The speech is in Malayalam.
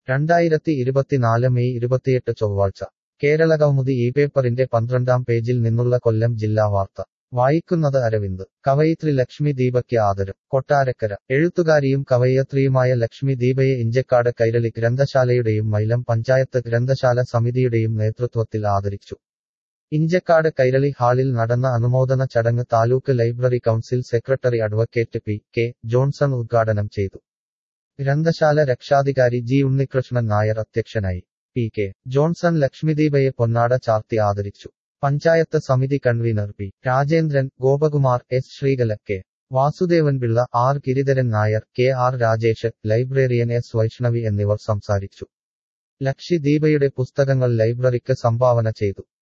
രണ്ടായിരത്തി ഇരുപത്തിനാല് മെയ് ഇരുപത്തിയെട്ട് ചൊവ്വാഴ്ച കേരള കൗമുദി ഈ പേപ്പറിന്റെ പന്ത്രണ്ടാം പേജിൽ നിന്നുള്ള കൊല്ലം ജില്ലാ വാർത്ത വായിക്കുന്നത് അരവിന്ദ് കവയിത്രി ലക്ഷ്മി ദീപയ്ക്ക് ആദരം കൊട്ടാരക്കര എഴുത്തുകാരിയും കവയിത്രിയുമായ ലക്ഷ്മി ദീപയെ ഇഞ്ചക്കാട് കൈരളി ഗ്രന്ഥശാലയുടെയും മൈലം പഞ്ചായത്ത് ഗ്രന്ഥശാല സമിതിയുടെയും നേതൃത്വത്തിൽ ആദരിച്ചു ഇഞ്ചക്കാട് കൈരളി ഹാളിൽ നടന്ന അനുമോദന ചടങ്ങ് taluk library council secretary advocate P K Johnson ഉദ്ഘാടനം ചെയ്തു ഗ്രന്ഥശാല രക്ഷാധികാരി ജി ഉണ്ണികൃഷ്ണൻ നായർ അധ്യക്ഷനായി പി കെ ജോൺസൺ ലക്ഷ്മിദീപയെ പൊന്നാട ചാർത്തി ആദരിച്ചു panchayat samiti convener P Rajendran Gopakumar S Sreekala K Vasudevan Pillai R Giridharan Nair K R Rajesh librarian S Vaishnavi എന്നിവർ സംസാരിച്ചു ലക്ഷി ദീപയുടെ പുസ്തകങ്ങൾ ലൈബ്രറിക്ക് സംഭാവന ചെയ്തു